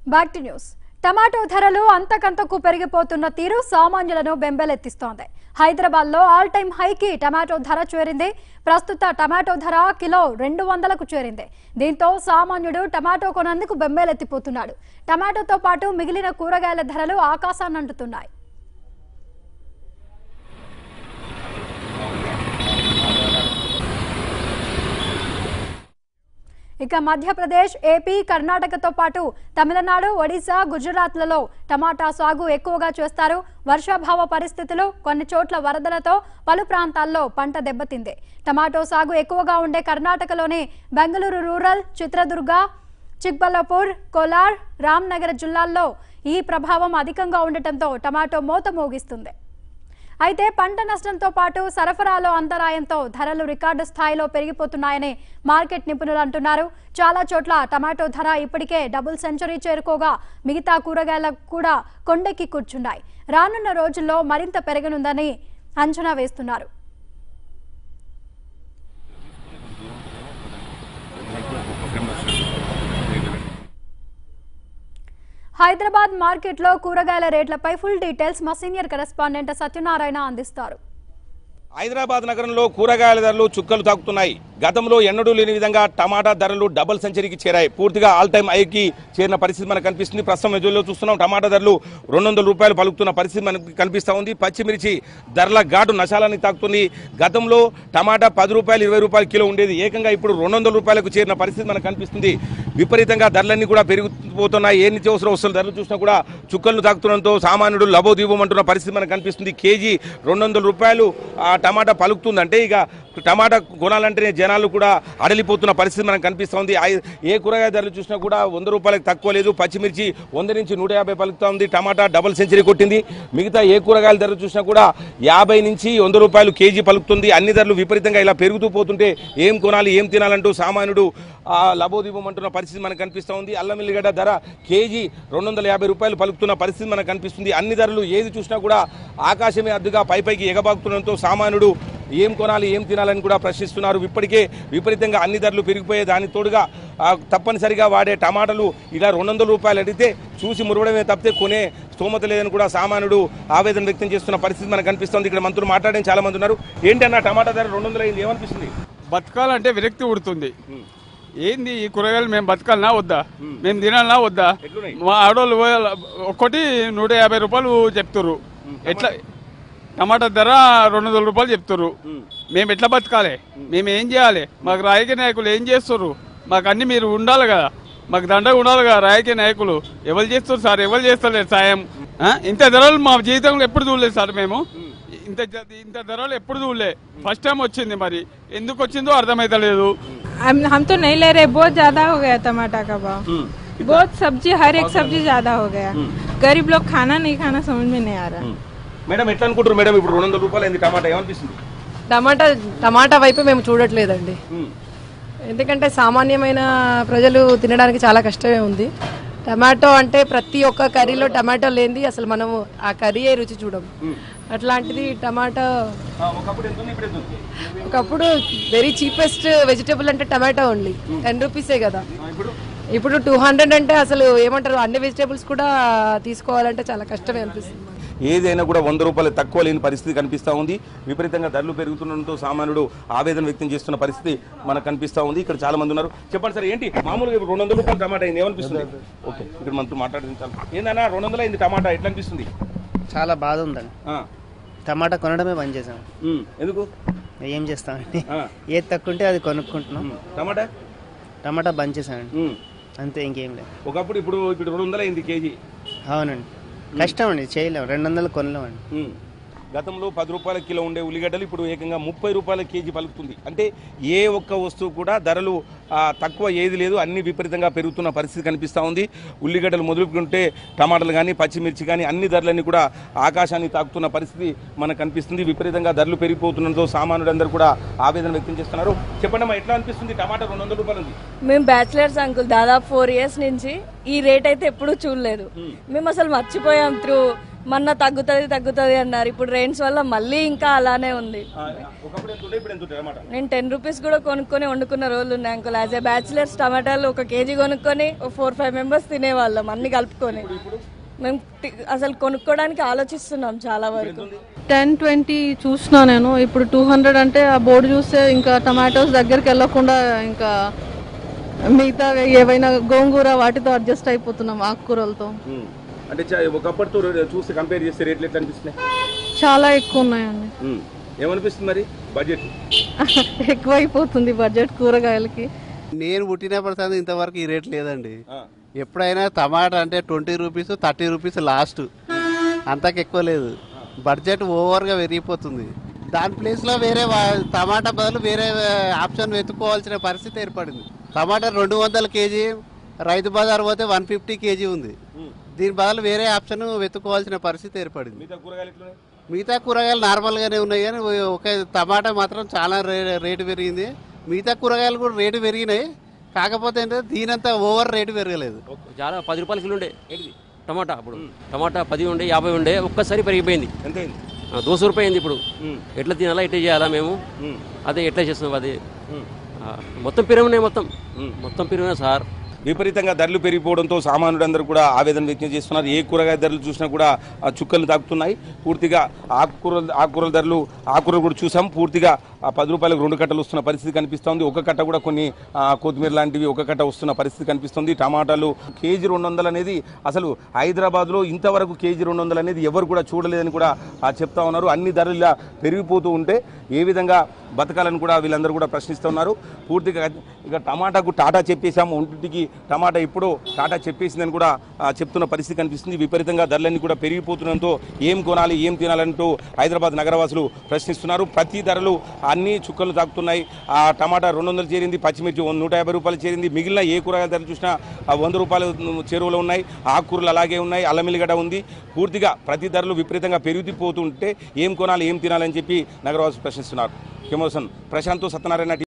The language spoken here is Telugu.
బ్యాక్ టు న్యూస్ టమాటో ధరలు అంతకంతకు పెరిగిపోతున్న తీరు సామాన్యులను బెంబేలెత్తిస్తోంది హైదరాబాద్ లో ఆల్ టైమ్ హైకి టమాటో ధర చేరింది ప్రస్తుత టమాటో ధర కిలో రెండు వందలకు చేరింది దీంతో సామాన్యుడు టమాటో కొనేందుకు బెంబేలెత్తిపోతున్నాడు టమాటోతో పాటు మిగిలిన కూరగాయల ధరలు ఆకాశాన్నంటుతున్నాయి ఇక మధ్యప్రదేశ్ ఏపీ కర్ణాటకతో పాటు తమిళనాడు ఒడిశా గుజరాత్లలో టమాటా సాగు ఎక్కువగా చేస్తారు వర్షాభావ పరిస్థితులు కొన్ని చోట్ల వరదలతో పలు ప్రాంతాల్లో పంట దెబ్బతింది టమాటో సాగు ఎక్కువగా ఉండే కర్ణాటకలోని బెంగళూరు రూరల్ చిత్రదుర్గ చిక్బల్లాపూర్ కోలార్ రామ్నగర్ జిల్లాల్లో ఈ ప్రభావం అధికంగా ఉండటంతో టమాటో మోత మోగిస్తుంది అయితే పంట నష్టంతో పాటు సరఫరాలో అంతరాయంతో ధరలు రికార్డు స్థాయిలో పెరిగిపోతున్నాయని మార్కెట్ నిపుణులు అంటున్నారు చాలా చోట్ల టమాటో ధర ఇప్పటికే డబుల్ సెంచరీ చేరుకోగా మిగతా కూరగాయలకు కూడా కొండెక్కి కూర్చున్నాయి రానున్న రోజుల్లో మరింత పెరగనుందని అంచనా వేస్తున్నారు హైదరాబాద్ మార్కెట్లో కూరగాయల రేట్లపై ఫుల్ డీటెయిల్స్ మా సీనియర్ కరెస్పాండెంట్ సత్యనారాయణ అందిస్తారు హైదరాబాద్ నగరంలో కూరగాయల ధరలు చుక్కలు తాకుతున్నాయి గతంలో ఎన్నడూ లేని విధంగా టమాటా ధరలు డబుల్ సెంచరీకి చేరాయి పూర్తిగా ఆల్ టైమ్ హైకి చేరిన పరిస్థితి మనకు కనిపిస్తుంది ప్రస్తుతం ఎదురులో చూస్తున్నాం టమాటా ధరలు రెండు వందల రూపాయలు పలుకుతున్న పరిస్థితి మనకు కనిపిస్తూ ఉంది పచ్చిమిర్చి ధరల ఘాటు నశాలని తాకుతుంది గతంలో టమాటా పది రూపాయలు ఇరవై రూపాయల కిలో ఉండేది ఏకంగా ఇప్పుడు రెండు వందల రూపాయలకు చేరిన పరిస్థితి మనకు కనిపిస్తుంది విపరీతంగా ధరలన్నీ కూడా పెరిగిపోతున్నాయి ఏ నిత్యావసర వస్తువుల ధరలు చూసినా కూడా చుక్కలను తాకుతుండడంతో సామాన్యుడు లబోదీపమంటున్న పరిస్థితి మనకు కనిపిస్తుంది కేజీ రెండు వందల రూపాయలు ఆ టమాటా పలుకుతుందంటే ఇక టమాటా కొనాలంటేనే జనాలు కూడా అడలిపోతున్న పరిస్థితి మనకు కనిపిస్తుంది ఐ- ఏ కూరగాయ ధరలు చూసినా కూడా వంద రూపాయలకు తక్కువ లేదు పచ్చిమిర్చి వంద నుంచి నూట యాభై పలుకుతా ఉంది టమాటా డబల్ సెంచరీ కొట్టింది మిగతా ఏ కూరగాయల ధరలు చూసినా కూడా యాభై నుంచి వంద రూపాయలు కేజీ పలుకుతుంది అన్ని ధరలు విపరీతంగా ఇలా పెరుగుతూ పోతుంటే ఏం కొనాలి ఏం తినాలంటూ సామాన్యుడు ఆ లబోదీపమంటున్న పరిస్థితి మనకు కనిపిస్తూ ఉంది అల్లం ఎల్లిగడ్డ ధర కేజీ రెండు వందల యాభై రూపాయలు పలుకుతున్న పరిస్థితి మనకు కనిపిస్తుంది అన్ని ధరలు ఏది చూసినా కూడా ఆకాశమే అద్దుగా పై పైకి ఎగబాకుతుండడంతో సామాన్యుడు ఏం కొనాలి ఏం తినాలని కూడా ప్రశ్నిస్తున్నారు ఇప్పటికే విపరీతంగా అన్ని ధరలు పెరిగిపోయే దాని తోడుగా ఆ, తప్పనిసరిగా వాడే టమాటాలు ఇలా రెండు వందల రూపాయలు అడిగితే చూసి మురవడమే తప్పితే కొనే స్తోమత లేదని కూడా సామాన్యుడు ఆవేదన వ్యక్తం చేస్తున్న పరిస్థితి మనకు కనిపిస్తుంది ఇక్కడ మంత్రులు మాట్లాడడం చాలా మంది ఉన్నారు ఏంటన్నా టమాటా ధర రెండు వందలు అయింది ఏమనిపిస్తుంది బతకాలంటే విరక్తి ఉడుతుంది ఏంది ఈ కూరగాయలు మేము బతకాలనా వద్దా మేము తినాలనా వద్దా ఎట్లున్నాయి? మా ఆడోళ్ళు పోయాల- ఒక్కటి నూట యాభై రూపాయలు చెప్తుర్రు ఎట్లా టమాటా ధర రెండు వందల రూపాయలు చెప్తుర్రు మేము ఎట్లా బతకాలి మేము ఏం చేయాలి మాకు రాజకీయ నాయకులు ఏం చేస్తుర్రు మాకు అన్ని మీరు ఉండాలి కదా మాకు దండగా ఉండాలి కదా రాజకీయ నాయకులు ఎవరు చేస్తారు సార్ ఎవరు చేస్తలేరు సాయం ఆ? ఇంత ధరలు మా జీవితంలో ఎప్పుడు చూడలేదు సార్ మేము ఇంత జ- ఇంత ధరలు ఎప్పుడు చూడలే ఫస్ట్ టైం వచ్చింది మరి ఎందుకు వచ్చిందో అర్థమైతలేదు हम हम तो नहीं ले रहे बहुत ज्यादा हो गया टमाटर का भाव बहुत सब्जी हर एक सब्जी ज्यादा हो गया गरीब लोग खाना नहीं खाना समझ में नहीं आ रहा మేడం ఎట్లా అనుకుంటారు మేడం ఇప్పుడు రెండు వందల రూపాయలు అయింది టమాటా ఏమనిపిస్తుంది టమాటా టమాటా వైపు మేము చూడట్లేదండి ఎందుకంటే సామాన్యమైన ప్రజలు తినడానికి చాలా కష్టమే ఉంది టమాటో అంటే ప్రతి ఒక్క కర్రీలో టమాటో లేనిది అసలు మనము ఆ కర్రీయే రుచి చూడము అట్లాంటిది టమాటో ఆ, ఒకప్పుడు ఎంత ఉంది ఇప్పుడు ఎంత ఉంది ఒకప్పుడు వెరీ చీపెస్ట్ వెజిటేబుల్ అంటే టమాటో ఓన్లీ టెన్ రూపీసే కదా ఆ, ఇప్పుడు ఇప్పుడు టూ హండ్రెడ్ అంటే అసలు ఏమంటారు అన్ని వెజిటేబుల్స్ కూడా తీసుకోవాలంటే చాలా కష్టమే అనిపిస్తుంది ఏదైనా కూడా వంద రూపాయలు తక్కువ లేని పరిస్థితి కనిపిస్తూ ఉంది విపరీతంగా ధరలు పెరుగుతుండడంతో సామాన్యుడు ఆవేదన వ్యక్తం చేస్తున్న పరిస్థితి మనకు కనిపిస్తూ ఉంది ఇక్కడ చాలా మంది ఉన్నారు చెప్పండి సార్ ఏంటి మామూలుగా ఇప్పుడు రెండు వందల రూపాయలు టమాటా అయింది ఏమనిపిస్తుంది ఓకే ఇక్కడ మనతో మాట్లాడించాలి ఏందన్నా రెండు వందలు అయింది టమాటా ఎట్లా అనిపిస్తుంది చాలా బాధ ఉందండి ఆ, టమాటా కొనడమే బంద్ చేసాం ఉమ్, ఎందుకు ఏం చేస్తామండి ఆ, ఏది తక్కువ ఉంటే అది కొనుక్కుంటున్నాం ఉమ్, టమాటా టమాటా బంద్ చేసామండి ఉమ్, అంతే ఇంకేం లేదు ఒకప్పుడు ఇప్పుడు ఇప్పుడు రెండు వందలు అయింది కేజీ అవునండి కష్టం అండి చేయలేం రెండు వందలు కొనలేమండి ఉమ్. గతంలో పది రూపాయల కిలో ఉండే ఉల్లిగడ్డలు ఇప్పుడు ఏకంగా ముప్పై రూపాయల కేజీ పలుకుతుంది అంటే ఏ ఒక్క వస్తువు కూడా ధరలు ఆ, తక్కువ ఏది లేదు అన్ని విపరీతంగా పెరుగుతున్న పరిస్థితి కనిపిస్తూ ఉంది ఉల్లిగడ్డలు మొదలుకుంటే టమాటాలు కానీ పచ్చిమిర్చి కానీ అన్ని ధరలన్నీ కూడా ఆకాశాన్ని తాకుతున్న పరిస్థితి మనకు కనిపిస్తుంది విపరీతంగా ధరలు పెరిగిపోతుండడంతో సామాన్యులందరూ కూడా ఆవేదన వ్యక్తం చేస్తున్నారు చెప్పండి అమ్మా ఎట్లా అనిపిస్తుంది టమాటా రెండు వందల రూపాయలు ఉంది మేము బ్యాచిలర్స్ అంకుల్ దాదాపు ఫోర్ ఇయర్స్ నుంచి ఈ రేట్ అయితే ఎప్పుడూ చూడలేదు మేము అసలు మర్చిపోయాం త్రూ మొన్న తగ్గుతుంది తగ్గుతుంది అన్నారు ఇప్పుడు రెయిన్స్ వల్ల మళ్ళీ ఇంకా అలానే ఉంది ఒకప్పుడు ఎంత ఉండే ఇప్పుడు ఎంత ఉంటుంది టమాటా నేను టెన్ రూపీస్ కూడా కొనుక్కొని వండుకున్న రోజులు ఉన్నాయి అంకుల్ యాజ్ ఏ బ్యాచిలర్స్ టమాటాలు ఒక కేజీ కొనుక్కొని ఒక ఫోర్ ఫైవ్ మెంబర్స్ తినేవాళ్ళం అన్ని కలుపుకొని మేము టి- అసలు కొనుక్కోవడానికి ఆలోచిస్తున్నాం చాలా వరకు టెన్ ట్వంటీ చూసినా నేను ఇప్పుడు టూ హండ్రెడ్ అంటే ఆ బోర్డు చూస్తే ఇంకా టమాటోస్ దగ్గరికి వెళ్ళకుండా ఇంకా మిగతా ఏవైనా గోంగూర వాటితో అడ్జస్ట్ అయిపోతున్నాం ఆకుకూరలతో ఉమ్. అంటే చా- ఒకప్పటితో చూస్తే కంపేర్ చేస్తే రేట్లు ఎట్లా అనిపిస్తున్నాయి చాలా ఎక్కువ ఉన్నాయండి ఉమ్. ఏమనిపిస్తుంది మరి బడ్జెట్ ఎక్కువ అయిపోతుంది బడ్జెట్ కూరగాయలకి నేను పుట్టినప్పటి సంది ఇంతవరకు ఈ రేట్ లేదండి ఎప్పుడైనా టమాటా అంటే twenty rupees thirty rupees last అంతకు ఎక్కువ లేదు బడ్జెట్ ఓవర్గా పెరిగిపోతుంది దాని ప్లేస్లో వేరే వా- టమాటా బదులు వేరే ఆప్షన్ వెతుక్కోవాల్సిన పరిస్థితి ఏర్పడింది టమాటా రెండు వందల కేజీ రైతు బజార్ పోతే వన్ ఫిఫ్టీ కేజీ ఉంది దీని బదులు వేరే ఆప్షన్ వెతుక్కోవాల్సిన పరిస్థితి ఏర్పడింది మిగతా కూరగాయలు ఎట్లున్నాయి మిగతా కూరగాయలు నార్మల్గానే ఉన్నాయి కానీ ఒక టమాటా మాత్రం చాలా రే- రేటు పెరిగింది మిగతా కూరగాయలు కూడా రేటు పెరిగినాయి కాకపోతే ఏంటంటే దీనంతా ఓవర్ రేటు పెరగలేదు చాలా పది రూపాయల కిలో ఉండే టమాటా అప్పుడు టమాటా పది ఉండే యాభై ఉండే ఒక్కసారి పెరిగిపోయింది ఎంత అయింది ఆ, దోశ రూపాయి అయింది ఇప్పుడు ఎట్లా తినాలా ఎట్లా చేయాలా మేము అదే ఎట్లా చేస్తున్నాం అది ఆ, మొత్తం పెరుగున్నాయి మొత్తం మొత్తం పెరుగున్నాయి సార్ విపరీతంగా ధరలు పెరిగిపోవడంతో సామాన్యులందరూ కూడా ఆవేదన వ్యక్తం చేస్తున్నారు ఏ కూరగాయ ధరలు చూసినా కూడా ఆ, చుక్కలు తాకుతున్నాయి పూర్తిగా ఆకుకూరల ఆకుకూరల ధరలు ఆకుకూరలు కూడా చూసాం పూర్తిగా ఆ పది రూపాయలకు రెండు కట్టలు వస్తున్న పరిస్థితి కనిపిస్తోంది ఒక కట్ట కూడా కొన్ని ఆ, కొత్తిమీర లాంటివి ఒక కట్ట వస్తున్న పరిస్థితి కనిపిస్తుంది టమాటాలు కేజీ రెండు వందలు అనేది అసలు హైదరాబాద్లో ఇంతవరకు కేజీ రెండు వందలు అనేది ఎవరు కూడా చూడలేదని కూడా ఆ, చెప్తా ఉన్నారు అన్ని ధరలు ఇలా పెరిగిపోతూ ఉంటే ఏ విధంగా బతకాలని కూడా వీళ్ళందరూ కూడా ప్రశ్నిస్తున్నారు పూర్తిగా ఇక టమాటాకు టాటా చెప్పేశాము ఒంటికి టమాటా ఇప్పుడు టాటా చెప్పేసిందని కూడా ఆ, చెప్తున్న పరిస్థితి కనిపిస్తుంది విపరీతంగా ధరలన్నీ కూడా పెరిగిపోతుండడంతో ఏం కొనాలి ఏం తినాలంటూ హైదరాబాద్ నగరవాసులు ప్రశ్నిస్తున్నారు ప్రతి ధరలు అన్ని చుక్కలు తాకుతున్నాయి ఆ టమాటా రెండు వందలు చేరింది పచ్చిమిర్చి నూట యాభై రూపాయలు చేరింది మిగిలిన ఏ కూరగాయల ధరలు చూసినా ఆ వంద రూపాయలు చెరువులో ఉన్నాయి ఆకుకూరలు అలాగే ఉన్నాయి అల్లమిల్లిగడ్డ ఉంది పూర్తిగా ప్రతి ధరలు విపరీతంగా పెరిగిపోతుంటే ఏం కొనాలి ఏం తినాలని చెప్పి నగరవాసులు ప్రశ్నిస్తున్నారు కెమోసన్ ప్రశాంత్ సత్యనారాయణ